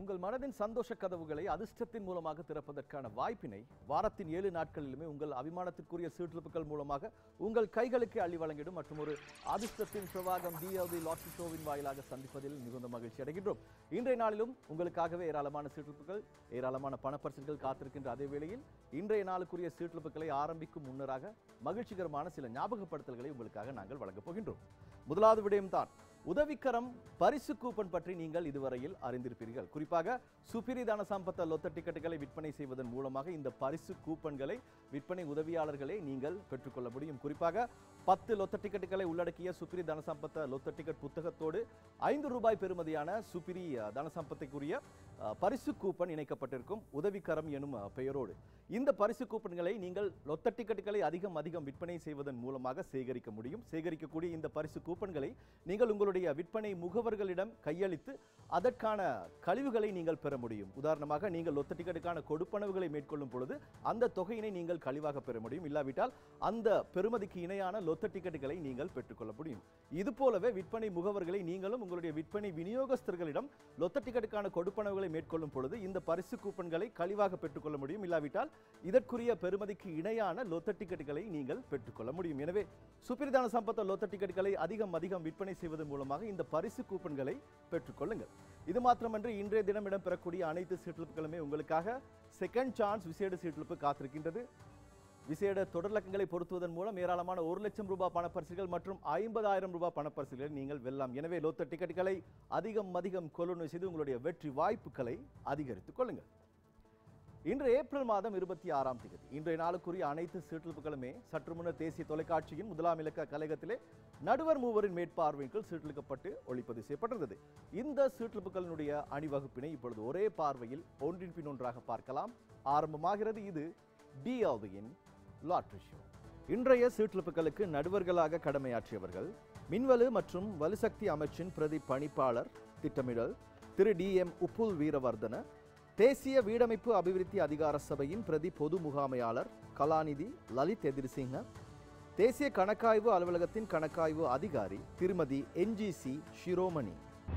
உங்கள் மனதின் சந்தோஷ கதவுகளை அதிர்ஷ்டத்தின் மூலமாக திறப்பதற்கான வாய்ப்பினை வாரத்தின் ஏழு நாட்களிலுமே உங்கள் அபிமானத்திற்குரிய சீட்டிழப்புகள் மூலமாக உங்கள் கைகளுக்கு அள்ளி வழங்கிடும் மற்றும் ஒரு அதிர்ஷ்டத்தின் பிரவாகம் டிஎல்டி லாட்டரி ஷோவின் வாயிலாக சந்திப்பதில் மிகுந்த மகிழ்ச்சி அடைகின்றோம் இன்றைய நாளிலும் உங்களுக்காகவே ஏராளமான சீட்டிழப்புகள் ஏராளமான பணப்பரிசுகள் காத்திருக்கின்ற அதே வேளையில் இன்றைய நாளுக்குரிய சீட்டிழப்புகளை ஆரம்பிக்கும் முன்னராக மகிழ்ச்சிகரமான சில ஞாபகப்படுத்தல்களை உங்களுக்காக நாங்கள் வழங்கப் போகின்றோம் முதலாவது விடயம்தான் உதவிக்கரம் பரிசு கூப்பன் பற்றி நீங்கள் இதுவரையில் அறிந்திருப்பீர்கள் குறிப்பாக சுப்பிரி தான சம்பத்த லொத்த டிக்கெட்டுகளை விற்பனை செய்வதன் மூலமாக இந்த பரிசு கூப்பன்களை விற்பனை உதவியாளர்களை நீங்கள் பெற்றுக்கொள்ள முடியும் குறிப்பாக பத்து லொத்த டிக்கெட்டுகளை உள்ளடக்கிய சுப்பிரி தனசம்பத்த லொத்த டிக்கெட் புத்தகத்தோடு ஐந்து ரூபாய் பெறுமதியான சுப்பிரி அஹ், தனசம்பத்தைக்குரிய அஹ், பரிசு கூப்பன் இணைக்கப்பட்டிருக்கும் உதவிக்கரம் எனும் அஹ், பெயரோடு இந்த பரிசு கூப்பன்களை நீங்கள் லொத்த டிக்கெட்டுகளை அதிகம் அதிகம் விற்பனை செய்வதன் மூலமாக சேகரிக்க முடியும் சேகரிக்கக்கூடிய இந்த பரிசு கூப்பன்களை நீங்கள் உங்களுடைய விற்பனை முகவர்களிடம் கையளித்து அதற்கான கழிவுகளை நீங்கள் பெற முடியும் உதாரணமாக நீங்கள் லொத்த டிக்கெட்டுக்கான கொடுப்பனவுகளை மேற்கொள்ளும் பொழுது அந்த தொகையினை நீங்கள் கழிவாக பெற முடியும் இல்லாவிட்டால் அந்த பெறுமதிக்கு இணையான லொத்த டிக்கெட்டுகளை நீங்கள் பெற்றுக்கொள்ள முடியும் இது போலவே விற்பனை முகவர்களை நீங்களும் உங்களுடைய விற்பனை விநியோகஸ்தர்களிடம் லொத்த டிக்கெட்டுக்கான கொடுப்பனவுகளை மேற்கொள்ளும் பொழுது இந்த பரிசு கூப்பன்களை கழிவாக பெற்றுக்கொள்ள முடியும் இல்லாவிட்டால் இதற்குரிய பெறுமதிக்கு இணையான லொத்த டிக்கெட்டுகளை நீங்கள் பெற்றுக்கொள்ள முடியும் எனவே சுப்பிரதான சம்பத்த லொத்த டிக்கெட்டுகளை அதிகம் அதிகம் விற்பனை செய்வதன் மூலமாக இந்த பரிசு கூப்பன்களை பெற்றுக்கொள்ளுங்கள் இது மாத்திரமன்றி இன்றைய தினம் இடம்பெறக்கூடிய அனைத்து சீட்டிழப்புகளுமே உங்களுக்காக செகண்ட் சான்ஸ் விசேட சீட்டிழப்பு காத்திருக்கின்றது விசேட தொடர்லக்கங்களை பொருத்துவதன் மூலம் ஏராளமான ஒரு லட்சம் ரூபாய் பணப்பரிசுகள் மற்றும் ஐம்பதாயிரம் ரூபாய் பணப்பரிசுகளை நீங்கள் வெல்லலாம் எனவே லொத்த டிக்கெட்டுகளை அதிகம் அதிகம் கொள்ளுணர்வு செய்து உங்களுடைய வெற்றி வாய்ப்புகளை அதிகரித்துக் கொள்ளுங்கள் இன்று ஏப்ரல் மாதம் இருபத்தி ஆறாம் தேதி இன்றைய நாளுக்குரிய அனைத்து சீட்டிழப்புகளுமே சற்று முன்னர் தேசிய தொலைக்காட்சியின் முதலாம் இலக்க கழகத்திலே நடுவர் மூவரின் மேற்பார்வையின் கீழ் சீட்டிழுக்கப்பட்டு ஒளிப்பதிவு செய்யப்பட்டிருந்தது இந்த சீட்டிழப்புகளினுடைய அணிவகுப்பினை இப்பொழுது ஒரே பார்வையில் ஒன்றின் பின் ஒன்றாக பார்க்கலாம் ஆரம்பமாகிறது இது டிஆல்வியின் லாட்ரி ஷோ இன்றைய சீட்டிழப்புகளுக்கு நடுவர்களாக கடமையாற்றியவர்கள் மின்வலு மற்றும் வலுசக்தி அமைச்சின் பிரதி பணிப்பாளர் திட்டமிடல் திரு டி எம் உப்புல் வீரவர்தன தேசிய வீடமைப்பு அபிவிருத்தி அதிகார சபையின் பிரதி பொது முகாமையாளர் கலாநிதி லலித் எதிர்சிங்க தேசிய கணக்காய்வு அலுவலகத்தின் கணக்காய்வு அதிகாரி திருமதி என்ஜிசி ஷிரோமணி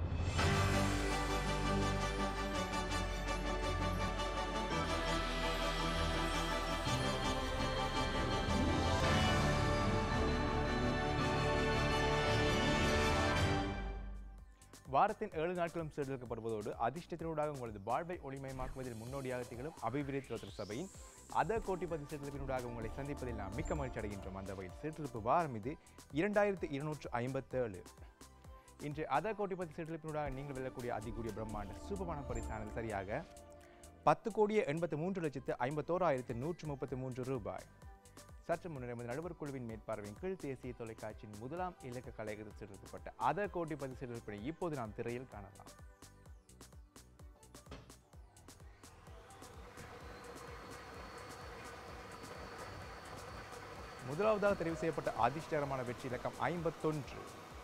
வாரத்தின் ஏழு நாட்களும் சேர்க்கப்படுவதோடு அதிர்ஷ்டத்தினூடாக உங்களது வாழ்வை ஒளிமயமாக்குவதில் முன்னோடியாக திகழும் அபிவிருத்தி லோத்தர் சபையின் அத கோட்டிபதி சீர்திருப்பினூடாக உங்களை சந்திப்பதில் நாம் மிக்க மகிழ்ச்சி அடைகின்றோம் அந்த வகையில் சீர்திருப்பு வாரம் இது இரண்டாயிரத்து இருநூற்று ஐம்பத்தேழு இன்று அத கோட்டிபதி சீர்திருப்பினூடாக நீங்கள் வெல்லக்கூடிய அதிகூடிய பிரம்மாண்ட சூப்பமான பரிசானது சரியாக பத்து கோடியே எண்பத்து மூன்று லட்சத்து ஐம்பத்தோராயிரத்து நூற்று முப்பத்து மூன்று ரூபாய் சற்று முன்னர் எமது நடுவர் குழுவின் மேற்பார்வையின் கீழ் தேசிய தொலைக்காட்சியின் முதலாம் இலக்க கலைகள் சீர்திருத்தப்பட்ட அத கோட்டி பதி சீர்திருப்பினை இப்போது நாம் திரையில் காணலாம் முதலாவதாக தெரிவு செய்யப்பட்ட அதிர்ஷ்டகரமான வெற்றி இலக்கம் ஐம்பத்தொன்று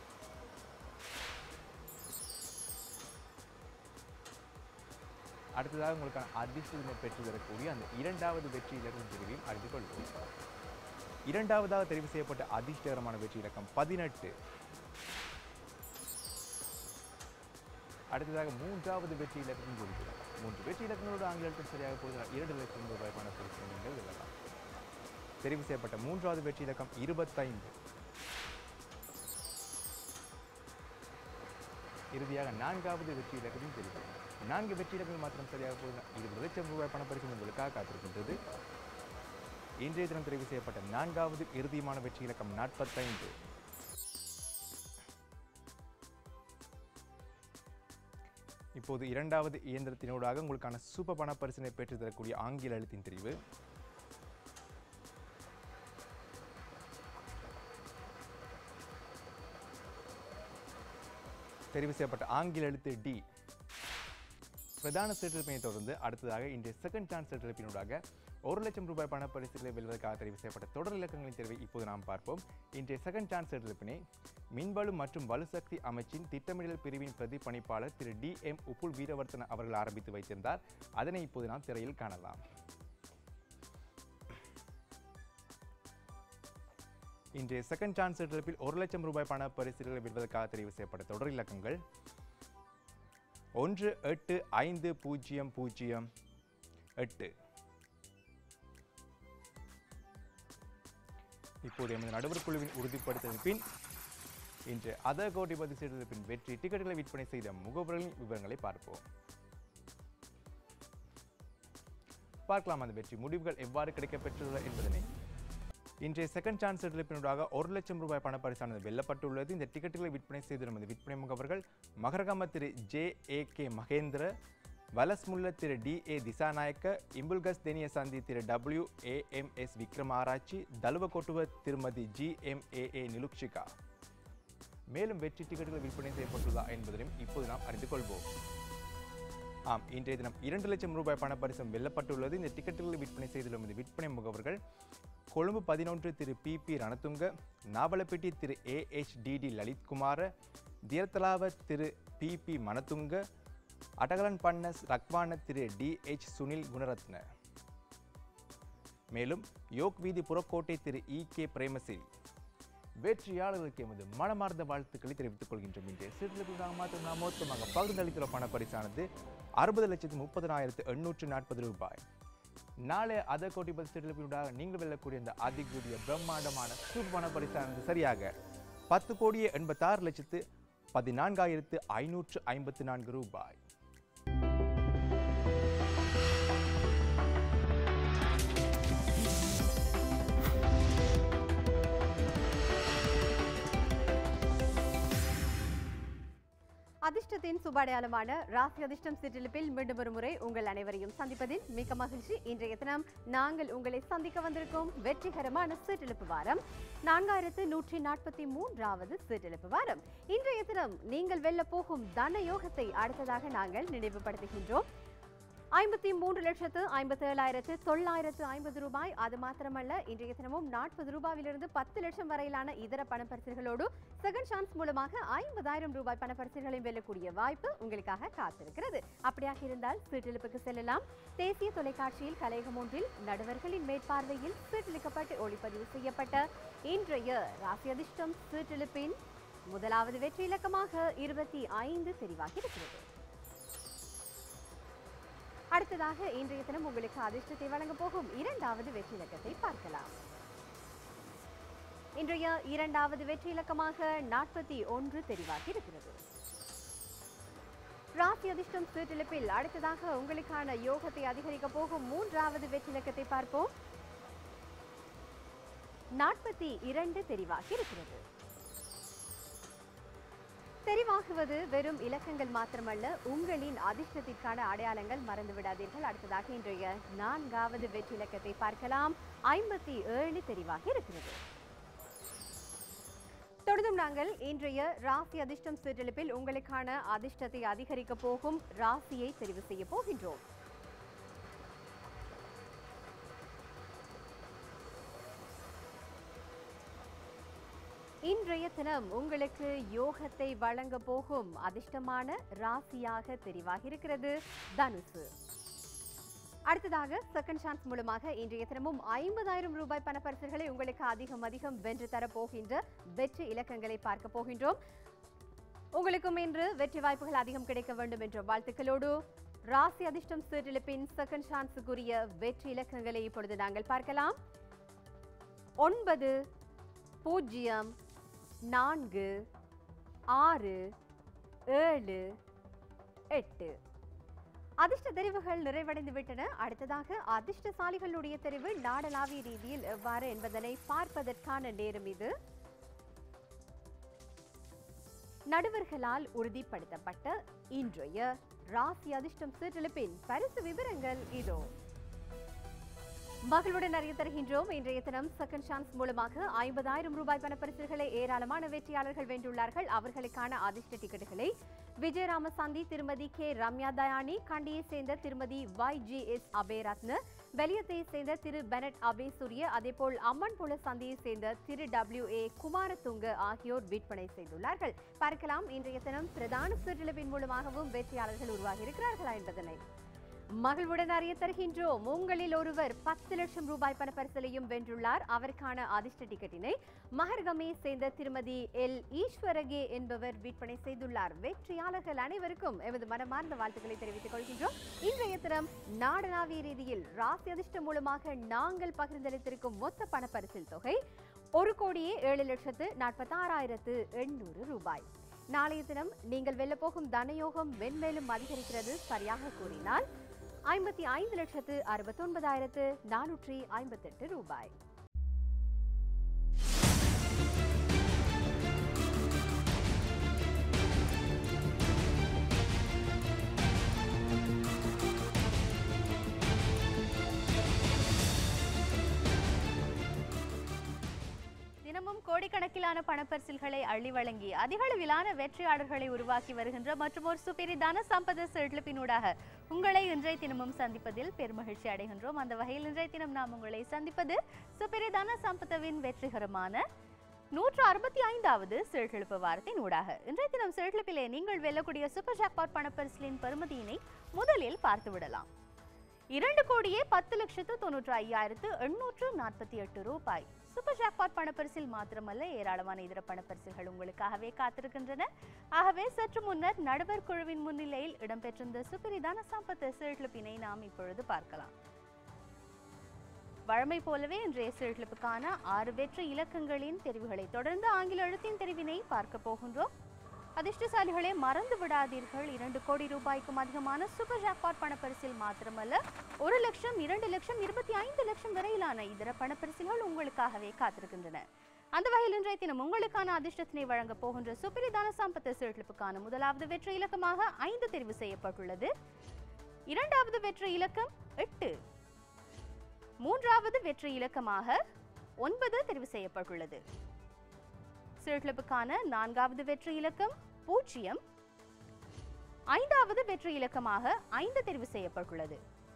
அடுத்ததாக உங்களுக்கான அதிர்ஷ்டத்தினை பெற்று தரக்கூடிய அந்த இரண்டாவது வெற்றி இலக்கம் பிரிவையும் அறிந்து கொள்வோம் இரண்டாவதாக தெரிவு செய்யப்பட்ட அதிர்ஷ்டகரமான வெற்றி இலக்கம் பதினெட்டு அடுத்ததாக மூன்றாவது வெற்றி இலக்கம் குறிக்கிறார் மூன்று வெற்றி இலக்கங்களோடு ஆங்கிலத்தில் சரியாக போவதால் இரண்டு லட்சம் ரூபாய் பணப்பரிசு நீங்கள் வெல்லலாம் தெரிவு செய்யப்பட்ட மூன்றாவது வெற்றி இலக்கம் இருபத்தைந்து இறுதியாக நான்காவது வெற்றி இலக்கத்தையும் தெரிவு நான்கு வெற்றி இலக்கங்கள் மாத்திரம் சரியாக போவதால் இருபது லட்சம் ரூபாய் பணப்பரிசு உங்களுக்காக காத்திருக்கின்றது இன்றைய தினம் தெரிவு செய்யப்பட்ட நான்காவது இறுதியுமான வெற்றி இலக்கம் நாற்பத்தைந்து இப்போது இரண்டாவது இயந்திரத்தினூடாக உங்களுக்கான சூப்பர் பண பரிசினை பெற்று தரக்கூடிய ஆங்கில எழுத்தின் தெரிவு தெரிவு செய்யப்பட்ட ஆங்கில எழுத்து டி பிரதான சீட்டிழப்பினை தொடர்ந்து அடுத்ததாக இன்றைய செகண்ட் சான்ஸ் சீட்டிழப்பினூடாக ஒரு லட்சம் ரூபாய் பண பரிசுகளை வெல்வதற்காக தெரிவு செய்யப்பட்ட தொடர் இலக்கங்களின் தேர்வை இப்போது நாம் பார்ப்போம் இன்றைய செகண்ட் சான்ஸ் சீட்டிழப்பினை மின்வலு மற்றும் வலுசக்தி அமைச்சின் திட்டமிடல் பிரிவின் பிரதி பணிப்பாளர் திரு டி எம் உப்புல் வீரவர்த்தன அவர்கள் ஆரம்பித்து வைத்திருந்தார் அதனை இப்போது நாம் திரையில் காணலாம் இன்றைய செகண்ட் சான்ஸ் சீட்டிழப்பில் ஒரு லட்சம் ரூபாய் பண பரிசுகளை வெல்வதற்காக தெரிவு செய்யப்பட்ட தொடர் இலக்கங்கள் ஒன்று எட்டு ஐந்து பூஜ்ஜியம் பூஜ்ஜியம் எட்டு இப்போது எமது நடுவர் குழுவின் உறுதிப்படுத்தலின் பின் இன்று அதர் கோடிபதி சீட்டெடுப்பின் பின் வெற்றி டிக்கெட்டுகளை விற்பனை செய்த முகவர்களின் விவரங்களை பார்ப்போம் பார்க்கலாம் அந்த வெற்றி முடிவுகள் எவ்வாறு கிடைக்கப்பெற்றுள்ளன என்பதனை இன்றைய செகண்ட் சான்ஸ் எடுப்பினூடாக ஒரு லட்சம் ரூபாய் பணப்பரிசானது வெல்லப்பட்டுள்ளது இந்த டிக்கெட்டுகளை விற்பனை செய்து நமது விற்பனை முகவர்கள் Maharagama Thiru J A K Mahendra Walasmulla Thiru D A Dissanayake Imbulgasdeniya சந்தி Thiru W A M S Wickramarachchi Daluwakotuwa திருமதி ஜி எம் ஏ ஏ நிலுக்ஷிகா மேலும் வெற்றி டிக்கெட்டுகள் விற்பனை செய்யப்பட்டுள்ளதா என்பதையும் இப்போது நாம் அறிந்து கொள்வோம் ஆம் இன்றைய தினம் இரண்டு லட்சம் ரூபாய் பணப்பரிசம் வெல்லப்பட்டுள்ளது இந்த டிக்கெட்டுகளை விற்பனை செய்துள்ள நமது விற்பனை முகவர்கள் கொழும்பு பதினொன்று Thiru P P Ranatunga Nawalapitiya Thiru A H D D Lalithkumara Diyatalawa Thiru P P Manatunga Atakalanpanna Rakwana Thiru D H Sunil Gunaratne மேலும் யோக் வீதி புறக்கோட்டை திரு இ கே பிரேமசிறி வெற்றியாளர்களுக்கு எமது மனமார்ந்த வாழ்த்துக்களை தெரிவித்துக் கொள்கின்றோம் இன்றைய சிறுதலுக்காக மாத்திரம் நாம் மொத்தமாக பகிர்ந்தளித்துள்ள பண பரிசானது அறுபது லட்சத்து முப்பதனாயிரத்து எண்ணூற்று நாற்பது ரூபாய் நாளை அத கோடி பஸ் சிறுதலுக்காக நீங்கள் வெல்லக்கூடிய இந்த அதிகூடிய பிரம்மாண்டமான சூப்பர் பண பரிசானது சரியாக பத்து கோடியே எண்பத்தாறு லட்சத்து பதினான்காயிரத்து ஐநூற்று ஐம்பத்து நான்கு ரூபாய் அதிர்ஷ்டத்தின் சுபாடையாளமான ராசி அதிர்ஷ்டம் சிற்றிலிப்பில் மீண்டும் ஒரு முறை உங்கள் அனைவரையும் சந்திப்பதில் மிக்க மகிழ்ச்சி இன்றைய தினம் நாங்கள் உங்களை சந்திக்க வந்திருக்கும் வெற்றிகரமான சீட்டெழுப்பு வாரம் நான்காயிரத்து நூற்றி நாற்பத்தி மூன்றாவது சீட்டெழுப்பு வாரம் இன்றைய தினம் நீங்கள் வெல்ல போகும் தன யோகத்தை அடுத்ததாக நாங்கள் நினைவுபடுத்துகின்றோம் ஐம்பத்தி மூன்று லட்சத்து ஐம்பத்தி ஏழாயிரத்து தொள்ளாயிரத்து ஐம்பது ரூபாய் அது மாத்திரமல்ல இன்றைய தினமும் நாற்பது ரூபாயிலிருந்து பத்து லட்சம் வரையிலான இதர பணப்பரிசுகளோடு செகண்ட் சான்ஸ் மூலமாக ஐம்பதாயிரம் ரூபாய் பணப்பரிசுகளையும் வெல்லக்கூடிய வாய்ப்பு உங்களுக்காக காத்திருக்கிறது அப்படியாக இருந்தால் சீட்டெழுப்புக்கு செல்லலாம் தேசிய தொலைக்காட்சியில் கலையகம் ஒன்றில் நடுவர்களின் மேற்பார்வையில் சீட்டெழுக்கப்பட்டு ஒளிப்பதிவு செய்யப்பட்ட இன்றைய ராசி அதிர்ஷ்டம் சீட்டெழுப்பின் முதலாவது வெற்றி இலக்கமாக இருபத்தி ஐந்து தெரிவாகி இருக்கிறது அடுத்ததாக இன்றைய தினம் உங்களுக்கு அதிர்ஷ்டத்தை வழங்க போகும் இரண்டாவது வெற்றி இலக்கத்தை பார்க்கலாம் இன்றைய இரண்டாவது வெற்றி இலக்கமாக நாற்பத்தி ஒன்று தெரிவாகி இருக்கிறது ராசி அதிர்ஷ்டம் சீட்டிழப்பில் அடுத்ததாக உங்களுக்கான யோகத்தை அதிகரிக்க போகும் மூன்றாவது வெற்றி இலக்கத்தை பார்ப்போம் நாற்பத்தி இரண்டு தெரிவாகி இருக்கிறது தெரிவாகுவது வெறும் இலக்கங்கள் மாத்திரமல்ல உங்களின் அதிர்ஷ்டத்திற்கான அடையாளங்கள் மறந்து விடாதீர்கள் அடுத்ததாக இன்றைய நான்காவது வெற்றி இலக்கத்தை பார்க்கலாம் ஐம்பத்தி ஏழு தெரிவாகி இருக்கிறது தொடர்ந்தும் நாங்கள் இன்றைய ராசி அதிர்ஷ்டம் சீட்டெழுப்பில் உங்களுக்கான அதிர்ஷ்டத்தை அதிகரிக்க போகும் ராசியை தெரிவு செய்ய போகின்றோம் இன்றைய தினம் உங்களுக்கு யோகத்தை வழங்க போகும் அதிர்ஷ்டமான ராசியாக தெரிவாகி இருக்கிறது தனுசு அடுத்ததாக செகண்ட் சான்ஸ் மூலமாக இன்றைய தினமும் ஐம்பதாயிரம் ரூபாய் பணப்பரிசுகளை உங்களுக்கு அதிகம் அதிகம் வென்று தரப் போகின்ற வெற்றி இலக்கங்களை பார்க்க போகின்றோம் உங்களுக்கும் இன்று வெற்றி வாய்ப்புகள் அதிகம் கிடைக்க வேண்டும் என்ற வாழ்த்துக்களோடு ராசி அதிர்ஷ்டம் சீட்டிழப்பின் செகண்ட் சான்ஸுக்குரிய வெற்றி இலக்கங்களை இப்பொழுது நாங்கள் பார்க்கலாம் ஒன்பது பூஜ்ஜியம் நான்கு ஆறு ஏழு எட்டு அதிர்ஷ்ட தெரிவுகள் நிறைவடைந்து விட்டன அடுத்ததாக அதிர்ஷ்டசாலிகளுடைய தெரிவு நாடளாவிய ரீதியில் எவ்வாறு என்பதனை பார்ப்பதற்கான நேரம் இது நடுவர்களால் உறுதிப்படுத்தப்பட்ட இன்றைய ராசி அதிர்ஷ்டம் சீட்டெழுப்பின் பரிசு விவரங்கள் இதோ மகளுடன் அறிய தருகின்றோம் இன்றைய தினம் செகண்ட் சான்ஸ் மூலமாக ஐம்பதாயிரம் ரூபாய் பணப்பரிசுகளை ஏராளமான வெற்றியாளர்கள் வென்றுள்ளார்கள் அவர்களுக்கான அதிர்ஷ்ட டிக்கெட்டுகளை விஜயராம சந்தி திருமதி கே ரம்யா தயானி கண்டியை சேர்ந்த Thirumathi Y G S Abeyratne வெளியத்தை சேர்ந்த திரு பெனட் அபேசூரிய அதேபோல் அம்மன்புல சந்தியை சேர்ந்த திரு டபிள்யூ ஏ குமாரதுங்க ஆகியோர் விற்பனை செய்துள்ளார்கள் பார்க்கலாம் இன்றைய தினம் பிரதான சீட்டிழப்பின் மூலமாகவும் வெற்றியாளர்கள் உருவாகி இருக்கிறார்களா என்பதனை மகிழ்வுடன் அறிய தருகின்றோம் உங்களில் ஒருவர் பத்து லட்சம் ரூபாய் பணப்பரிசலையும் வென்றுள்ளார் அவருக்கான அதிர்ஷ்ட டிக்கெட்டினை மகர்கமே சேர்ந்த திருமதி எல் ஈஸ்வரகே என்பவர் விற்பனை செய்துள்ளார் வெற்றியாளர்கள் அனைவருக்கும் எமது மனமார்ந்த வாழ்த்துக்களை தெரிவித்துக் கொள்கின்றோம் இன்றைய தினம் நாடளாவிய ரீதியில் ராசி அதிர்ஷ்டம் மூலமாக நாங்கள் பகிர்ந்தளித்திருக்கும் மொத்த பணப்பரிசில் தொகை ஒரு கோடியே ஏழு லட்சத்து நாற்பத்தாறாயிரத்து எண்ணூறு ரூபாய் நாளைய தினம் நீங்கள் வெல்ல போகும் தனயோகம் மென்மேலும் அதிகரிக்கிறது சரியாக கூறினால் ஐம்பத்தி ஐந்து லட்சத்து அறுபத்தொன்பதாயிரத்து நானூற்றி ஐம்பத்தெட்டு ரூபாய் தினமும் கோடிக்கணக்கிலான பணப்பரிசில்களை அள்ளி வழங்கி அதிக அளவிலான வெற்றியாளர்களை உருவாக்கி வருகின்ற மற்றும் ஒரு சுபிரிதான சம்பத செழிப்பினூடாக உங்களை இன்றைய தினமும் சந்திப்பதில் பெருமகிழ்ச்சி அடைகின்றோம் அந்த வகையில் இன்றைய தினம் நாம் உங்களை சந்திப்பது சுபிரிதான சம்பதவின் வெற்றிகரமான நூற்று அறுபத்தி ஐந்தாவது செழுப்பு வாரத்தின் ஊடாக இன்றைய தினம் செழுப்பிலே நீங்கள் வெல்லக்கூடிய சூப்பர் ஜாக்பாட் பணப்பரிசிலின் பெறுமதியினை முதலில் பார்த்து விடலாம் இரண்டு கோடியே பத்து லட்சத்து தொண்ணூற்று ஐயாயிரத்து எண்ணூற்று நாற்பத்தி எட்டு ரூபாய் சூப்பர் ஜாக்பாட் பணப்பரிசில் மாத்திரமல்ல ஏராளமான இதர பணப்பரிசில்கள் உங்களுக்காகவே காத்திருக்கின்றன ஆகவே சற்று முன்னர் நடுவர் குழுவின் முன்னிலையில் இடம்பெற்றிருந்த சுப்பிரிதான சம்பத்த சீழ்கிழப்பினை நாம் இப்பொழுது பார்க்கலாம் வழமை போலவே இன்றைய சீழ்கிழப்புக்கான ஆறு வெற்றி இலக்கங்களின் தெரிவுகளை தொடர்ந்து ஆங்கில எழுத்தின் தெரிவினை பார்க்க போகின்றோம் அதிர்ஷ்டசாலிகளே மறந்து விடாதீர்கள் இரண்டு கோடி ரூபாய்க்கும் அதிகமான சூப்பர் ஜாக்பாட் பணப்பரிசில் மாத்திரமல்ல ஒரு லட்சம் இரண்டு லட்சம் இருபத்தி ஐந்து லட்சம் வரையிலான இதர பணப்பரிசில்கள் உங்களுக்காகவே காத்திருக்கின்றன அந்த வகையில் இன்றைய தினம் உங்களுக்கான அதிர்ஷ்டத்தினை வழங்க போகின்ற சுப்பிரிதான சாம்பத்த சீழ்கிழப்புக்கான முதலாவது வெற்றி இலக்கமாக ஐந்து தெரிவு செய்யப்பட்டுள்ளது இரண்டாவது வெற்றி இலக்கம் எட்டு மூன்றாவது வெற்றி இலக்கமாக ஒன்பது தெரிவு செய்யப்பட்டுள்ளது சீழ்கிழப்புக்கான நான்காவது வெற்றி இலக்கம் பூஜ்ஜியம் ஐந்தாவது வெற்றி இலக்கமாக ஐந்து தெரிவு செய்யப்பட்டுள்ளது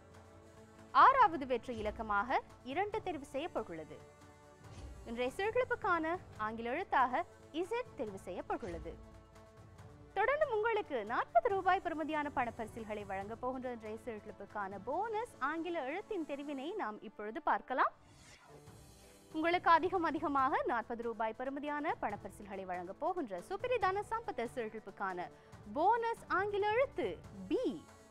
ஆறாவது வெற்றி இலக்கமாக இரண்டு தெரிவு செய்யப்பட்டுள்ளது இன்றைய சீழ்கிழப்புக்கான ஆங்கில எழுத்தாக இசட் தெரிவு செய்யப்பட்டுள்ளது தொடர்ந்து உங்களுக்கு நாற்பது ரூபாய் பெறுமதியான பணப்பரிசில்களை வழங்க போகின்ற இன்றைய சீழ்கிழப்புக்கான போனஸ் ஆங்கில எழுத்தின் தெரிவினை நாம் இப்பொழுது பார்க்கலாம் உங்களுக்கு அதிகம் அதிகமாக நாற்பது ரூபாய் பெறுமதியான பணப்பரிசில்களை வழங்க போகின்ற சுப்பிரிதான சம்பத்த சீழ்கிழப்புக்கான போனஸ் ஆங்கில எழுத்து பி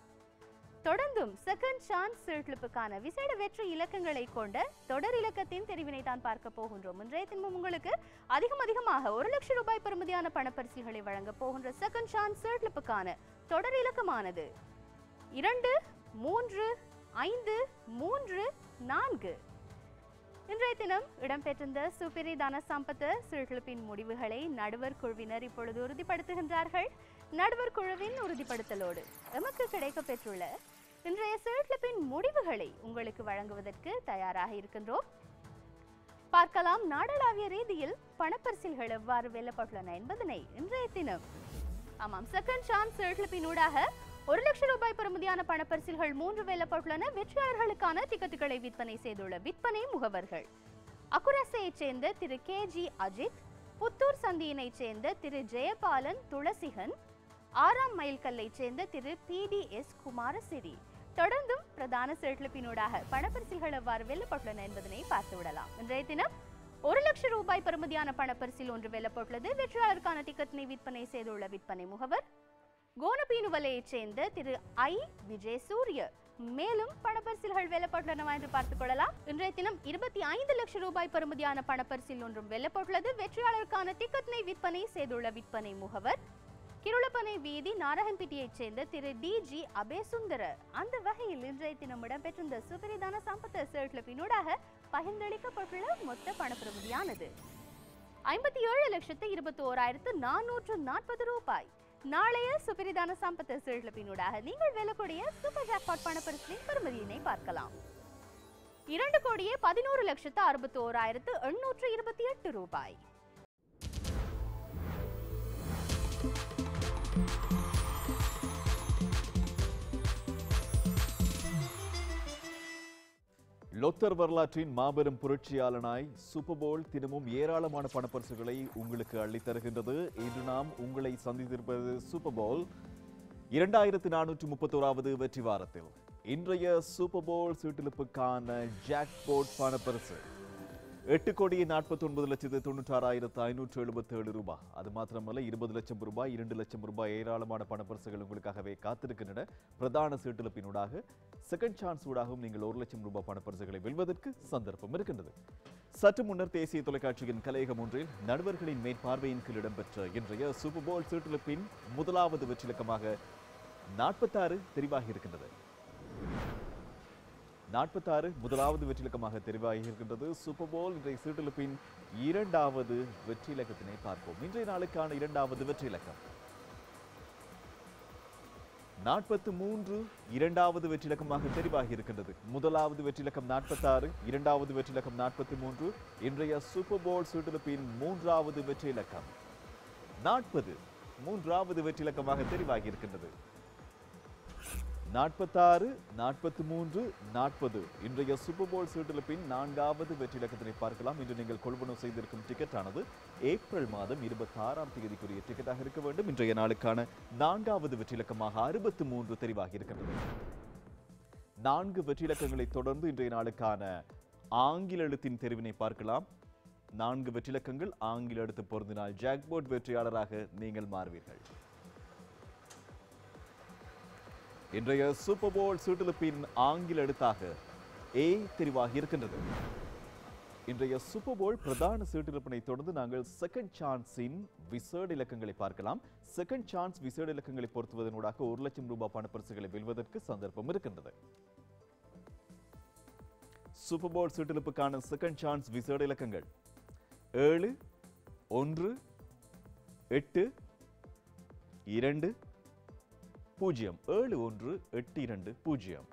தொடர்ந்தும் செகண்ட் சான்ஸ் சீழ்கிழப்புக்கான விசேட வெற்றி இலக்கங்களை கொண்ட தொடர் இலக்கத்தின் தெரிவினை தான் பார்க்க போகின்றோம் இன்றைய தினமும் உங்களுக்கு அதிகம் அதிகமாக ஒரு லட்சம் ரூபாய் பெறுமதியான பணப்பரிசில்களை வழங்க போகின்ற செகண்ட் சான்ஸ் சீழ்கிழப்புக்கான தொடர் இலக்கமானது இரண்டு மூன்று ஐந்து மூன்று நான்கு இன்றைய தினம் இடம்பெற்றிருந்த சுப்பிரிதான சம்பத்த சீழ்கிழப்பின் முடிவுகளை நடுவர் குழுவினர் இப்பொழுது உறுதிப்படுத்துகின்றார்கள் நடுவர் குழுவின் உறுதிப்படுத்தலோடு எமக்கு கிடைக்கப் பெற்றுள்ள இன்றைய சீழ்கிழப்பின் முடிவுகளை உங்களுக்கு வழங்குவதற்கு தயாராக இருக்கின்றோம் பார்க்கலாம் நாடளாவிய ரீதியில் பணப்பரிசில்கள் எவ்வாறு வெல்லப்பட்டுள்ளன என்பதனை இன்றைய தினம் ஆமாம் செகண்ட் சான்ஸ் சீழ்கிழப்பினூடாக ஒரு லட்சம் ரூபாய் பெறுமதியான பணப்பரிசில்கள் மூன்று வெல்லப்பட்டுள்ளன வெற்றியாளர்களுக்கான டிக்கெட்டுகளை விற்பனை செய்துள்ள விற்பனை முகவர்கள் அக்குரசையைச் சேர்ந்த திரு கே ஜி அஜித் புத்தூர் சந்தியினைச் சேர்ந்த திரு ஜெயபாலன் துளசிகன் ஆறாம் மைல்கல்லைச் சேர்ந்த Thiru P D S Kumarasiri தொடர்ந்தும் பிரதான செழிப்பினூடாக பணப்பரிசில்கள் எவ்வாறு வெல்லப்பட்டுள்ளன என்பதனை பார்த்து விடலாம் இன்றைய தினம் ஒரு லட்சம் ரூபாய் பெறுமதியான பணப்பரிசில் ஒன்று வெல்லப்பட்டுள்ளது வெற்றியாளருக்கான டிக்கெட்டினை விற்பனை செய்துள்ள விற்பனை முகவர் கோனபீனுவலையைச் சேர்ந்த திரு ஐ விஜய் சூரிய மேலும் பணப்பரிசில்கள் வெல்லப்பட்டுள்ளனவா என்று பார்த்துக் கொள்ளலாம் இன்றைய தினம் இருபத்தி ஐந்து லட்சம் ரூபாய் பெறுமதியான பணப்பரிசில் ஒன்றும் வெல்லப்பட்டுள்ளது வெற்றியாளருக்கான டிக்கெட்டினை விற்பனை செய்துள்ள விற்பனை முகவர் கிருளப்பனை வீதி நாரகம்பிட்டியைச் சேர்ந்த திரு டி ஜி அபேசுந்தர அந்த வகையில் இன்றைய தினம் இடம்பெற்றிருந்த சுபரிதான சம்பத்த சேர்க்கிழப்பினூடாக பகிர்ந்தளிக்கப்பட்டுள்ள மொத்த பணப்பிரமதியானது ஐம்பத்தி ஏழு லட்சத்து இருபத்தி ஓராயிரத்து நானூற்று நாற்பது ரூபாய் நாளைய சுபரிதான சம்பத்த சேர்க்கிழப்பினூடாக நீங்கள் வெல்லக்கூடிய சூப்பர் ஜாக்பாட் பணப்பரிசிலின் பெறுமதியினை பார்க்கலாம் இரண்டு கோடியே பதினோரு லட்சத்து அறுபத்தி ஓராயிரத்து எண்ணூற்று இருபத்தி எட்டு ரூபாய் லொத்தர் வரலாற்றின் மாபெரும் புரட்சியாளனாய் சூப்பர் போல் தினமும் ஏராளமான பணப்பரிசுகளை உங்களுக்கு அள்ளித் தருகின்றது இன்று நாம் உங்களை சந்தித்திருப்பது சூப்பர் போல் இரண்டாயிரத்து நானூற்று முப்பத்தோராவது வெற்றி வாரத்தில் இன்றைய சூப்பர் போல் சீட்டிலுப்புக்கான ஜாக்போட் பணப்பரிசு எட்டு கோடியே நாற்பத்தி ஒன்பது லட்சத்து தொண்ணூற்றாறாயிரத்து ஐநூற்று எழுபத்தி ஏழு ரூபாய் அது மாத்திரமல்ல இருபது லட்சம் ரூபாய் இரண்டு லட்சம் ரூபாய் ஏராளமான பணப்பரிசுகள் உங்களுக்காகவே காத்திருக்கின்றன பிரதான சீட்டிழப்பினூடாக செகண்ட் சான்ஸ் ஊடாகவும் நீங்கள் ஒரு லட்சம் ரூபாய் பணப்பரிசுகளை வெல்வதற்கு சந்தர்ப்பம் இருக்கின்றது சற்று முன்னர் தேசிய தொலைக்காட்சியின் கலையகம் ஒன்றில் நடுவர்களின் மேற்பார்வையின் கீழ் இடம்பெற்ற இன்றைய சூப்பர் போல் சீட்டிழப்பின் முதலாவது வெற்றிலக்கமாக நாற்பத்தாறு தெரிவாகி இருக்கின்றது நாற்பத்தாறு முதலாவது வெற்றிலக்கமாக தெரிவாகி இருக்கின்றது சூப்பர் போல் இன்றைய சீட்டிழப்பின் இரண்டாவது வெற்றிலக்கத்தினை பார்ப்போம் இன்றைய நாளுக்கான இரண்டாவது வெற்றிலக்கம் நாற்பத்து மூன்று இரண்டாவது வெற்றிலக்கமாக தெரிவாகி இருக்கின்றது முதலாவது வெற்றிலக்கம் நாற்பத்தாறு இரண்டாவது வெற்றிலக்கம் நாற்பத்தி மூன்று இன்றைய சூப்பர் போல் சீட்டிழப்பின் மூன்றாவது வெற்றிலக்கம் நாற்பது மூன்றாவது வெற்றிலக்கமாக தெரிவாகி இருக்கின்றது நாற்பத்தாறு நாற்பத்தி மூன்று நாற்பது இன்றைய சூப்பர் போல் சீட்டிழப்பின் நான்காவது வெற்றி இலக்கத்தினை பார்க்கலாம் இன்று நீங்கள் கொள்வனவு செய்திருக்கும் டிக்கெட் ஆனது ஏப்ரல் மாதம் இருபத்தி ஆறாம் தேதிக்குரிய டிக்கெட்டாக இருக்க வேண்டும் இன்றைய நாளுக்கான நான்காவது வெற்றி இலக்கமாக அறுபத்து மூன்று தெரிவாகி இருக்கின்றது நான்கு வெற்றி இலக்கங்களை தொடர்ந்து இன்றைய நாளுக்கான ஆங்கில எழுத்தின் தெரிவினை பார்க்கலாம் நான்கு வெற்றிலக்கங்கள் ஆங்கில எழுத்து பொருந்தினால் ஜாக்போர்ட் வெற்றியாளராக நீங்கள் மாறுவீர்கள் இன்றைய சூப்பர் போல் சீட்டிலுப்பின் ஆங்கில எழுத்தாக ஏ தெரிவாகி இருக்கின்றது இன்றைய சூப்பர் போல் பிரதான சீட்டிருப்பினை தொடர்ந்து நாங்கள் செகண்ட் சான்ஸின் விசேட இலக்கங்களை பார்க்கலாம் செகண்ட் சான்ஸ் விசேட இலக்கங்களை பொருத்துவதனூடாக ஒரு லட்சம் ரூபாய் பணப்பரிசுகளை வெல்வதற்கு சந்தர்ப்பம் இருக்கின்றது சூப்பர் போல் சீட்டிலுப்புக்கான செகண்ட் சான்ஸ் விசேட இலக்கங்கள் ஏழு ஒன்று எட்டு இரண்டு பூஜ்ஜியம் ஏழு ஒன்று எட்டு இரண்டு பூஜ்ஜியம்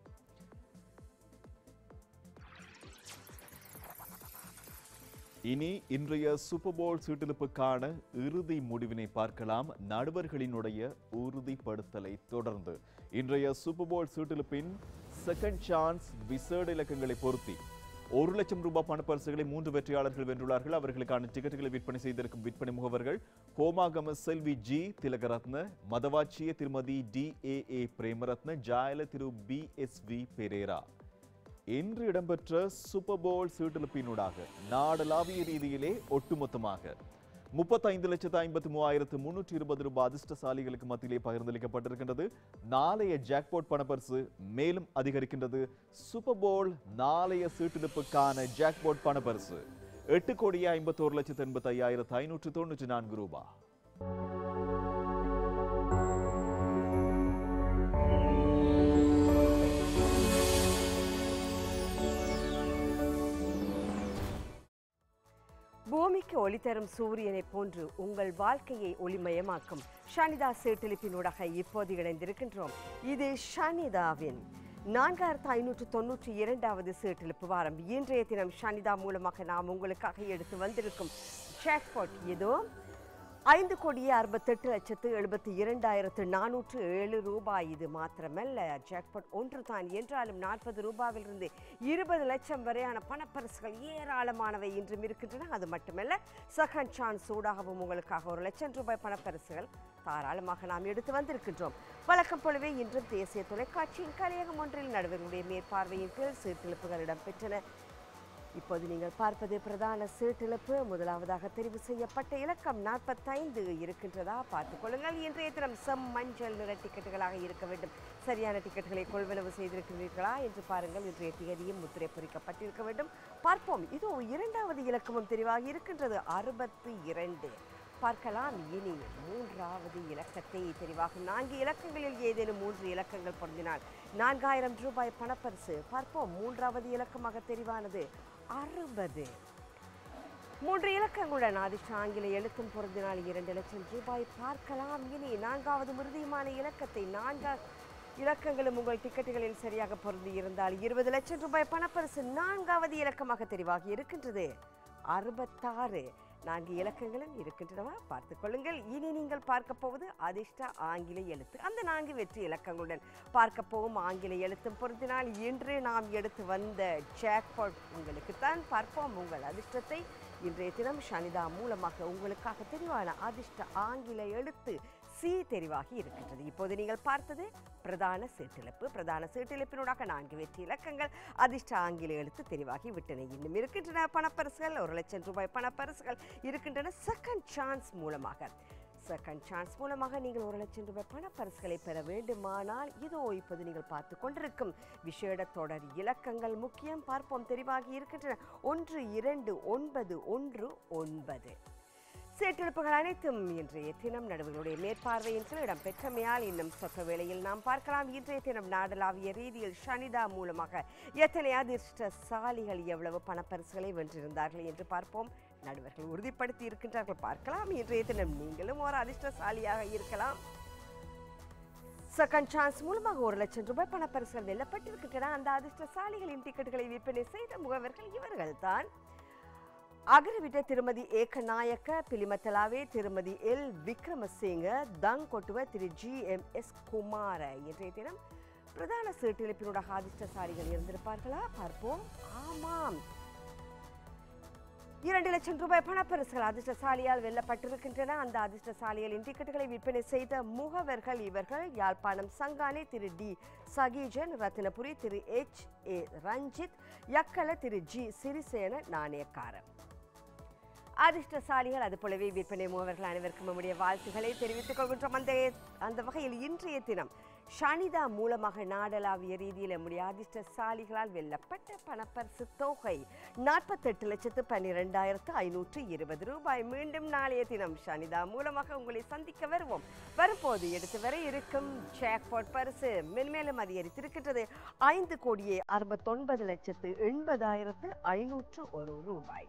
இனி இன்றைய சூப்பர் போல் சீட்டிலுப்புக்கான இறுதி முடிவினை பார்க்கலாம் நடுவர்களினுடைய உறுதிப்படுத்தலை தொடர்ந்து இன்றைய சூப்பர் போல் சீட்டிலுப்பின் செகண்ட் சான்ஸ் விசேட இலக்கங்களை பொருத்தி ஒரு லட்சம் ரூபாய் பணப்பரிசுகளை மூன்று வெற்றியாளர்கள் வென்றுள்ளார்கள் அவர்களுக்கான டிக்கெட்டுகளை விற்பனை செய்திருக்கும் விற்பனை முகவர்கள் ஹோமாகம செல்வி ஜி திலகரத்ன மதவாச்சிய திருமதி D A A Premaratne Jaela திரு பி எஸ் வி பெரேரா இன்று இடம்பெற்ற சூப்பர் போல் சீட்டிழப்பினூடாக நாடளாவிய ரீதியிலே ஒட்டுமொத்தமாக முப்பத்தைந்து லட்சத்து ஐம்பத்தி மூவாயிரத்து முன்னூற்றி இருபது ரூபாய் அதிர்ஷ்டசாலிகளுக்கு மத்தியிலே பகிர்ந்தளிக்கப்பட்டிருக்கின்றது நாளைய ஜாக்பாட் பணப்பரிசு மேலும் அதிகரிக்கின்றது சூப்பர் போல் நாளைய சீட்டிழப்புக்கான ஜாக்பாட் பணப்பரிசு எட்டு கோடியே ஐம்பத்தோரு லட்சத்து எண்பத்தி ஐயாயிரத்து ஐநூற்று தொண்ணூற்றி நான்கு ரூபாய் பூமிக்கு ஒளி தரும் சூரியனைப் போன்று உங்கள் வாழ்க்கையை ஒளிமயமாக்கும் ஷனிதா சேட்டெலிப்பினூடாக இப்போது இணைந்திருக்கின்றோம் இது ஷனிதாவின் நான்காயிரத்து ஐநூற்று தொன்னூற்றி இரண்டாவது சேட்டெழுப்பு வாரம் இன்றைய தினம் ஷனிதா மூலமாக நாம் உங்களுக்காக எடுத்து வந்திருக்கும் ஜாக்பாட் இதோ ஐந்து கோடியே அறுபத்தெட்டு லட்சத்து எழுபத்தி இரண்டாயிரத்து நானூற்று ஏழு ரூபாய் இது மாத்திரமல்ல ஜாக்பாட் ஒன்று தான் என்றாலும் நாற்பது ரூபாயிலிருந்து இருபது லட்சம் வரையான பணப்பரிசுகள் ஏராளமானவை இன்றும் இருக்கின்றன அது மட்டுமல்ல செகண்ட் சான்ஸ் ஊடாகவும் உங்களுக்காக ஒரு லட்சம் ரூபாய் பணப்பரிசுகள் தாராளமாக நாம் எடுத்து வந்திருக்கின்றோம் வழக்கம் போலவே இன்றும் தேசிய தொலைக்காட்சியின் கலையகம் ஒன்றில் நடுவர்களுடைய மேற்பார்வையின் கீழ் சீர்திருப்புகள் இடம்பெற்றன இப்போது நீங்கள் பார்ப்பது பிரதான சீட்டிழப்பு முதலாவதாக தெரிவு செய்யப்பட்ட இலக்கம் நாற்பத்தைந்து இருக்கின்றதா பார்த்துக் கொள்ளுங்கள் இன்றைய தினம் செம் மஞ்சள் நிற டிக்கெட்டுகளாக இருக்க வேண்டும் சரியான டிக்கெட்டுகளை கொள்வனவு செய்திருக்கிறீர்களா என்று பாருங்கள் இன்றைய தேதியும் முத்திரை பொறிக்கப்பட்டிருக்க வேண்டும் பார்ப்போம் இதோ இரண்டாவது இலக்கமும் தெரிவாகி இருக்கின்றது அறுபத்தி இரண்டு பார்க்கலாம் இனி மூன்றாவது இலக்கத்தை தெரிவாகும் நான்கு இலக்கங்களில் ஏதேனும் மூன்று இலக்கங்கள் பொருந்தினால் நான்காயிரம் ரூபாய் பணப்பரிசு பார்ப்போம் மூன்றாவது இலக்கமாக தெரிவானது அறுபது மூன்று இலக்கங்களுடன் அதிர்ஷ்ட ஆங்கில எழுத்தும் பொருந்தினால் இரண்டு லட்சம் ரூபாய் பார்க்கலாம் இனி நான்காவது மிருதியுமான இலக்கத்தை நான்கா இலக்கங்களும் உங்கள் டிக்கெட்டுகளில் சரியாக பொருந்தி இருந்தால் இருபது லட்சம் ரூபாய் பணப்பரிசு நான்காவது இலக்கமாக தெரிவாகி இருக்கின்றது அறுபத்தாறு நான்கு இலக்கங்களும் இருக்கின்றனவா பார்த்துக் கொள்ளுங்கள் இனி நீங்கள் பார்க்க போவது அதிர்ஷ்ட ஆங்கில எழுத்து அந்த நான்கு வெற்றி இலக்கங்களுடன் பார்க்க போகும் ஆங்கில எழுத்தும் பொருத்தினால் இன்று நாம் எடுத்து வந்த ஜாக்பாட் உங்களுக்கு தான் பார்ப்போம் உங்கள் அதிர்ஷ்டத்தை இன்றைய தினம் ஷனிதா மூலமாக உங்களுக்காக தெரிவான அதிர்ஷ்ட ஆங்கில எழுத்து சி தெரிவாகி இருக்கின்றது இப்போது நீங்கள் பார்த்தது பிரதான சீட்டிழப்பு பிரதான சீட்டிழப்பினூடாக நான்கு வெற்றி இலக்கங்கள் அதிர்ஷ்ட ஆங்கில எழுத்து தெரிவாகி விட்டன இன்னும் இருக்கின்றன பணப்பரிசுகள் ஒரு லட்சம் ரூபாய் பணப்பரிசுகள் இருக்கின்றன செகண்ட் சான்ஸ் மூலமாக செகண்ட் சான்ஸ் மூலமாக நீங்கள் ஒரு லட்சம் ரூபாய் பணப்பரிசுகளை பெற வேண்டுமானால் இதோ இப்போது நீங்கள் பார்த்து கொண்டிருக்கும் விசேட தொடர் இலக்கங்கள் முக்கியம் பார்ப்போம் தெரிவாகி இருக்கின்றன ஒன்று இரண்டு ஒன்பது ஒன்று ஒன்பது சேற்றெடுப்புகள் அனைத்தும் இன்றைய தினம் நடுவர்களுடைய மேற்பார்வையின் கீழ் இடம்பெற்றமையால் இன்னும் சொத்த வேளையில் நாம் பார்க்கலாம் இன்றைய தினம் நாடளாவிய ரீதியில் ஷனிதா மூலமாக எத்தனை அதிர்ஷ்டசாலிகள் எவ்வளவு பணப்பரிசுகளை வென்றிருந்தார்கள் என்று பார்ப்போம் நடுவர்கள் உறுதிப்படுத்தி இருக்கின்றார்கள் பார்க்கலாம் இன்றைய தினம் நீங்களும் ஒரு அதிர்ஷ்டசாலியாக இருக்கலாம் செகண்ட் சான்ஸ் மூலமாக ஒரு லட்சம் ரூபாய் பணப்பரிசுகள் வெல்லப்பட்டிருக்கின்றன அந்த அதிர்ஷ்டசாலிகளின் டிக்கெட்டுகளை விற்பனை செய்த முகவர்கள் இவர்கள்தான் அகரவிட்ட திருமதி ஏகநாயக்க பிலிமத்தலாவே திருமதி எல் விக்ரமசிங்க தங் கொட்டுவ திரு ஜி எம் எஸ் குமார இன்றைய தினம் பிரதான சீட்டிழப்பினூடாக அதிர்ஷ்டசாலிகள் இருந்திருப்பார்களா பார்ப்போம் ஆமாம் இரண்டு லட்சம் ரூபாய் பணப்பரிசுகள் அதிர்ஷ்டசாலியால் வெல்லப்பட்டிருக்கின்றன அந்த அதிர்ஷ்டசாலிகளின் டிக்கெட்டுகளை விற்பனை செய்த முகவர்கள் இவர்கள் யாழ்ப்பாணம் சங்கானே திரு டி சகீஜன் ரத்தினபுரி திரு எச் ஏ ரஞ்சித் யக்கல திரு ஜி சிறிசேன நாணயக்காரர் அதிர்ஷ்டசாலிகள் அது போலவே விற்பனை முகவர்கள் அனைவருக்கும் நம்முடைய வாழ்த்துக்களை தெரிவித்துக் கொள்கின்றோம் அந்த அந்த வகையில் இன்றைய தினம் ஷனிதா மூலமாக நாடளாவிய ரீதியில் நம்முடைய அதிர்ஷ்டசாலிகளால் வெல்லப்பட்ட பணப்பரிசு தொகை நாற்பத்தெட்டு லட்சத்து பன்னிரெண்டாயிரத்து ஐநூற்று இருபது ரூபாய் மீண்டும் நாளைய தினம் ஷனிதா மூலமாக உங்களை சந்திக்க வருவோம் வரும்போது எடுத்து வர இருக்கும் ஜாக்பாட் பரிசு மென்மேலும் அதிகரித்திருக்கின்றது ஐந்து கோடியே அறுபத்தொன்பது லட்சத்து எண்பதாயிரத்து ஐநூற்று ஒரு ரூபாய்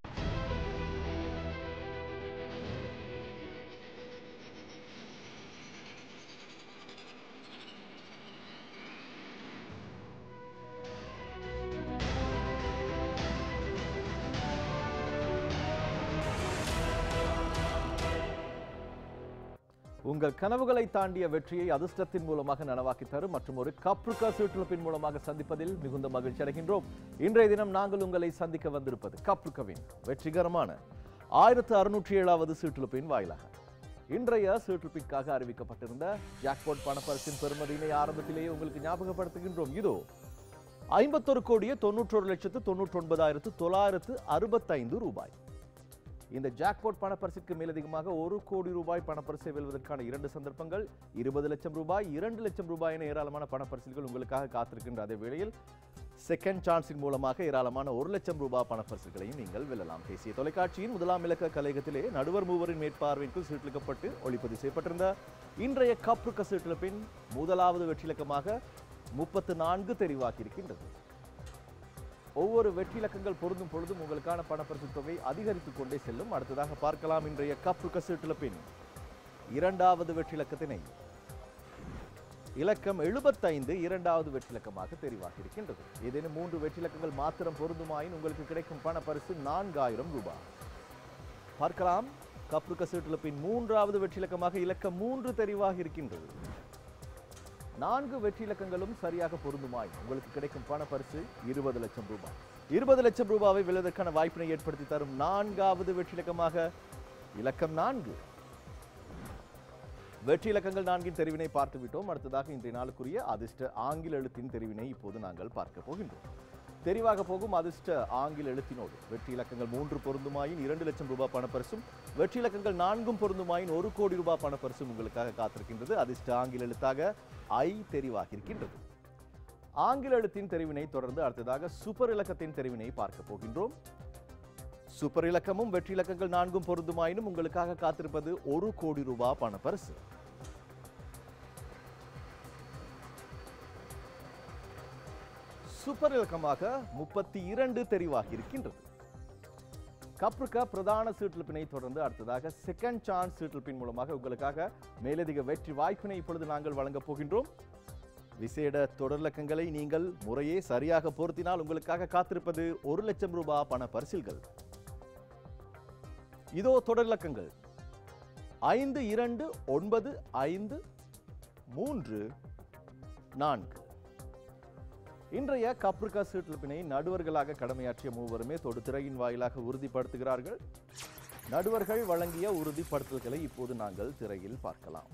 உங்கள் கனவுகளை தாண்டிய வெற்றியை அதிர்ஷ்டத்தின் மூலமாக நனவாக்கி தரும் மற்றும் ஒரு கப்ருக்கா சீட்டுலப்பின் மூலமாக சந்திப்பதில் மிகுந்த மகிழ்ச்சி அடைகின்றோம் இன்றைய தினம் நாங்கள் உங்களை சந்திக்க வந்திருப்பது கப்ருக்கவின் வெற்றிகரமான ஆயிரத்து அறுநூற்றி ஏழாவது சீட்டுலப்பின் வாயிலாக இன்றைய சீட்டுலப்பிற்காக அறிவிக்கப்பட்டிருந்த ஜாக்பாட் பணப்பரிசின் பெறுமதியினை ஆரம்பத்திலேயே உங்களுக்கு ஞாபகப்படுத்துகின்றோம் இதோ ஐம்பத்தொரு கோடியே தொண்ணூற்றொரு லட்சத்து தொண்ணூற்றி ஒன்பதாயிரத்து தொள்ளாயிரத்து அறுபத்தைந்து ரூபாய் இந்த ஜாக்பாட் பணப்பரிசுக்கு மேலதிகமாக ஒரு கோடி ரூபாய் பணப்பரிசை வெல்வதற்கான இரண்டு சந்தர்ப்பங்கள் இருபது லட்சம் ரூபாய் இரண்டு லட்சம் ரூபாய் என ஏராளமான பணப்பரிசுகள் உங்களுக்காக காத்திருக்கின்ற அதே வேளையில் செகண்ட் சான்ஸின் மூலமாக ஏராளமான ஒரு லட்சம் ரூபாய் பணப்பரிசுகளையும் நீங்கள் வெல்லலாம் தேசிய தொலைக்காட்சியின் முதலாம் இலக்க கலையகத்திலே நடுவர் மூவரின் மேற்பார்வைக்குள் சீட்டிலிக்கப்பட்டு ஒளிப்பதிவு செய்யப்பட்டிருந்த இன்றைய கப்ருக்க சீட்டிழப்பின் முதலாவது வெற்றிலக்கமாக முப்பத்து நான்கு தெரிவாக்கி இருக்கின்றது ஒவ்வொரு வெற்றி இலக்கங்கள் பொருந்தும் பொழுதும் உங்களுக்கான பணப்பரிசு தொகை அதிகரித்துக் கொண்டே செல்லும் அடுத்ததாக பார்க்கலாம் இன்றைய கப்ருக்க சீட்டிழப்பின் இரண்டாவது வெற்றி இலக்கத்தினை இலக்கம் எழுபத்தைந்து இரண்டாவது வெற்றிலக்கமாக தெரிவாகி இருக்கின்றது ஏதேனும் மூன்று வெற்றிலக்கங்கள் மாத்திரம் பொருந்துமாயின் உங்களுக்கு கிடைக்கும் பண பரிசு நான்காயிரம் ரூபாய் பார்க்கலாம் கப்ருக்க சீட்டிழப்பின் மூன்றாவது வெற்றிலக்கமாக இலக்கம் மூன்று தெரிவாகி இருக்கின்றது நான்கு வெற்றி இலக்கங்களும் சரியாக பொருந்துமாய் உங்களுக்கு கிடைக்கும் பண பரிசு இருபது லட்சம் ரூபாய் இருபது லட்சம் ரூபாவை வெல்வதற்கான வாய்ப்பினை ஏற்படுத்தி தரும் நான்காவது வெற்றி இலக்கமாக இலக்கம் நான்கு வெற்றி இலக்கங்கள் நான்கின் தெரிவினை பார்த்து விட்டோம் அடுத்ததாக இன்றைய நாளுக்குரிய அதிர்ஷ்ட ஆங்கில எழுத்தின் தெரிவினை இப்போது நாங்கள் பார்க்க போகின்றோம் தெரிவாக போகும் அதிர்ஷ்ட ஆங்கில எழுத்தினோடு வெற்றி இலக்கங்கள் மூன்று பொருந்துமாயின் இரண்டு லட்சம் ரூபாய் பணப்பரிசும் வெற்றி இலக்கங்கள் நான்கும் பொருந்துமாயின் ஒரு கோடி ரூபாய் பணப்பரிசும் உங்களுக்காக காத்திருக்கின்றது அதிர்ஷ்ட ஆங்கில எழுத்தாக ஐ தெரிவாகி இருக்கின்றது ஆங்கில எழுத்தின் தெரிவினை தொடர்ந்து அடுத்ததாக சூப்பர் இலக்கத்தின் தெரிவினை பார்க்க போகின்றோம் சூப்பர் இலக்கமும் வெற்றி இலக்கங்கள் நான்கும் பொருந்துமாயினும் உங்களுக்காக காத்திருப்பது ஒரு கோடி ரூபாய் பணப்பரிசு சூப்பர் இலக்கமாக முப்பத்தி இரண்டு தெரிவாகி இருக்கின்றது கப்ருக்கா பிரதான சீட்டிழப்பினை தொடர்ந்து அடுத்ததாக செகண்ட் சான்ஸ் சீட்டிழப்பின் மூலமாக உங்களுக்காக மேலதிக வெற்றி வாய்ப்பினை இப்பொழுது நாங்கள் வழங்கப் போகின்றோம் விசேட தொடர்லக்கங்களை நீங்கள் முறையே சரியாக பொருத்தினால் உங்களுக்காக காத்திருப்பது ஒரு லட்சம் ரூபாய் பண பரிசில்கள் இதோ தொடர்லக்கங்கள் ஐந்து இரண்டு ஒன்பது ஐந்து மூன்று நான்கு இன்றைய கப்ரிகா சீட்டிழப்பினை நடுவர்களாக கடமையாற்றிய மூவருமே தொடுதிரையின் வாயிலாக உறுதிப்படுத்துகிறார்கள் நடுவர்கள் வழங்கிய உறுதிப்படுத்தல்களை இப்போது நாங்கள் திரையில் பார்க்கலாம்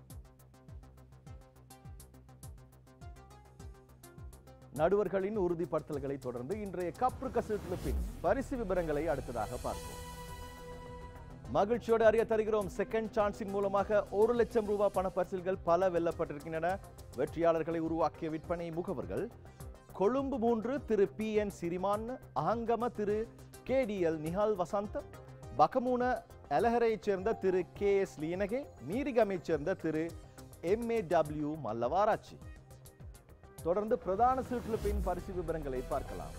நடுவர்களின் உறுதிப்படுத்தல்களை தொடர்ந்து இன்றைய கப்ரு கசூட்லுப்பின் பரிசு விவரங்களை அடுத்ததாக பார்ப்போம் மகிழ்ச்சியோடு அறிய தருகிறோம் செகண்ட் சான்ஸின் மூலமாக ஒரு லட்சம் ரூபாய் பண பரிசில்கள் பல வெல்லப்பட்டிருக்கின்றன வெற்றியாளர்களை உருவாக்கிய விற்பனை முகவர்கள் கொழும்பு மூன்று திரு பி என் சிரிமான் அகங்கம திரு K D L Nihal Wasantha Pahamune எலஹரையைச் சேர்ந்த திரு கே எஸ் லீனகே மீரிகமைச் சேர்ந்த திரு எம் ஏ டபிள்யூ மல்லவாராச்சி தொடர்ந்து பிரதான சீட்டில் பரிசு விவரங்களை பார்க்கலாம்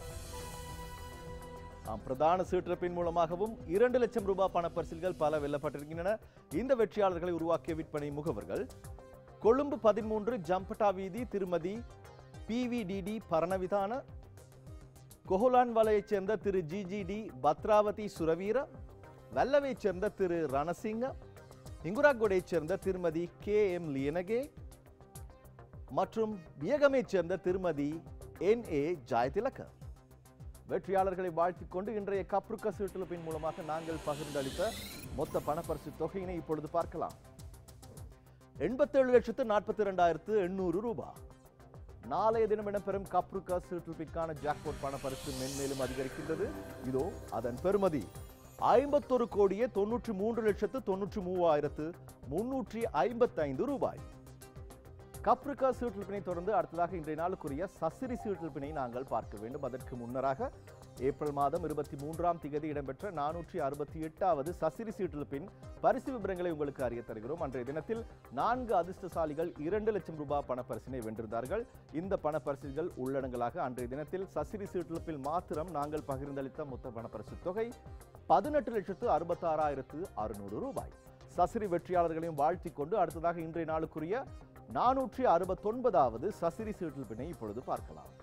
ஆம், பிரதான சீட்டிருப்பின் மூலமாகவும் இரண்டு லட்சம் ரூபாய் பணப்பரிசில்கள் பல வெல்லப்பட்டிருக்கின்றன இந்த வெற்றியாளர்களை உருவாக்கிய விற்பனை முகவர்கள் கொழும்பு பதிமூன்று ஜம்பட்டா வீதி திருமதி பிவிடிடி பரணவிதான கொஹலான் வலையைச் சேர்ந்த திரு ஜிஜிடி பத்ராவதி சுரவீர வெல்லவைச் சேர்ந்த திரு ரணசிங்க இங்குராகொடையைச் சேர்ந்த திருமதி கே எம் லியனகே மற்றும் வியகமைச் சேர்ந்த திருமதி என் ஏ ஜாயதிலக்க வெற்றியாளர்களை வாழ்த்திக் கொண்டு இன்றைய கப்ருக்க சீட்டுலப்பின் மூலமாக நாங்கள் பகிர்ந்தளித்த மொத்த பணப்பரிசு தொகையினை இப்பொழுது பார்க்கலாம் எண்பத்தேழு லட்சத்து நாற்பத்தி இரண்டாயிரத்து எண்ணூறு ரூபாய் நாளைய தினம் இடம்பெறும் கப்ருக்கா சீட்டுலப்பிற்கான ஜாக்பாட் பணப்பரிசு மென்மேலும் அதிகரிக்கின்றது இதோ அதன் பெறுமதி ஐம்பத்தொரு கோடியே தொன்னூற்றி மூன்று லட்சத்து தொன்னூற்றி மூவாயிரத்து முன்னூற்றி ஐம்பத்தைந்து ரூபாய் கப்ரிகா சீட்டில்பினை தொடர்ந்து அடுத்ததாக இன்றைய நாளுக்குரிய சசிரி சீட்டில்பினை நாங்கள் பார்க்க வேண்டும் அதற்கு முன்னராக ஏப்ரல் மாதம் இருபத்தி மூன்றாம் திகதி இடம்பெற்ற நானூற்றி அறுபத்தி எட்டாவது சசிரி சீட்டில்பின் பரிசு விவரங்களை உங்களுக்கு அறிய தருகிறோம் அன்றைய தினத்தில் நான்கு அதிர்ஷ்டசாலிகள் இரண்டு லட்சம் ரூபாய் பணப்பரிசினை வென்றிருந்தார்கள் இந்த பணப்பரிசுகள் உள்ளடங்களாக அன்றைய தினத்தில் சசிரி சீட்டில்பில் மாத்திரம் நாங்கள் பகிர்ந்தளித்த மொத்த பணப்பரிசு தொகை பதினெட்டு லட்சத்து அறுபத்தாறாயிரத்து அறுநூறு ரூபாய் சசிரி வெற்றியாளர்களையும் வாழ்த்திக் கொண்டு அடுத்ததாக இன்றைய நாளுக்குரிய நானூற்றி அறுபத்தொன்பதாவது சசிரி சீட்டில் பிணை இப்பொழுது பார்க்கலாம்